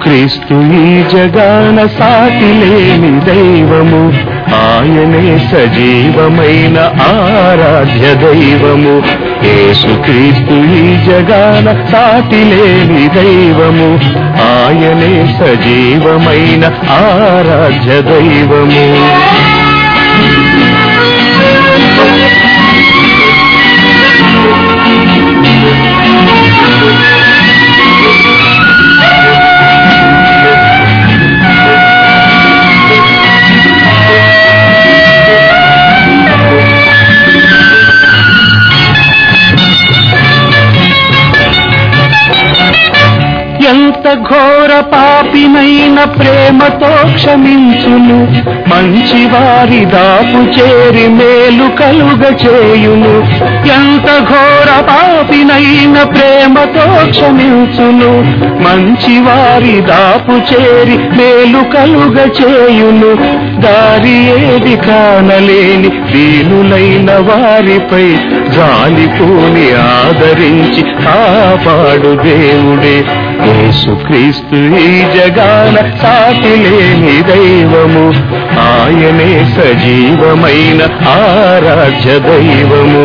యేసుక్రీస్తు ఈ జగాన సాటి లేని దైవము ఆయనే సజీవమైన ఆరాధ్య దైవము యేసుక్రీస్తు ఈ జగాన సాటి లేని దైవము ఆయనే సజీవమైన ఆరాధ్య దైవము ఎంత ఘోర పాపినైన ప్రేమతో క్షమించును మంచివారి దాపు చేరి మేలు కలుగ చేయును ఎంత ఘోర పాపినైన ప్రేమతో క్షమించును మంచివారి దాపు చేరి మేలు కలుగ చేయును దారి ఏది కానలేని దీనులైన వారిపై జాలిపోని ఆదరించి కాపాడు దేవుడే యేసుక్రీస్తు ఈ జగాన సాటి లేని దైవము ఆయనే సజీవమైన ఆరాధ్య దైవము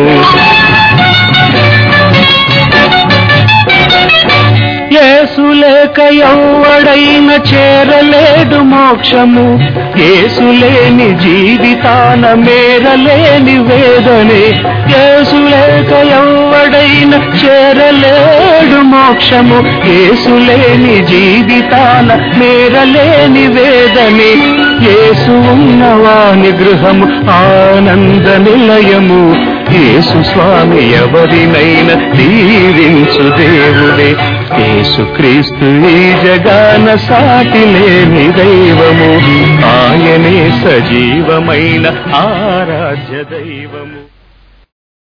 యేసు లేక ఎవ్వడైన చేరలేడు మోక్షము యేసు లేని జీవితాన మేరలేని వేదనే యేసు లేక ఎవ్వడైన చేరలేడు మోక్షము యేసు లేని జీవితాన మేరలేని వేదనే యేసు ఉన్నవాని గృహము ఆనంద నిలయము యేసు స్వామి ఎవరినైనా దీవించు దేవుడే యేసుక్రీస్తు ఈ జగాన సాటి లేని దైవము ఆయనే సజీవమైన ఆరాధ్య దైవము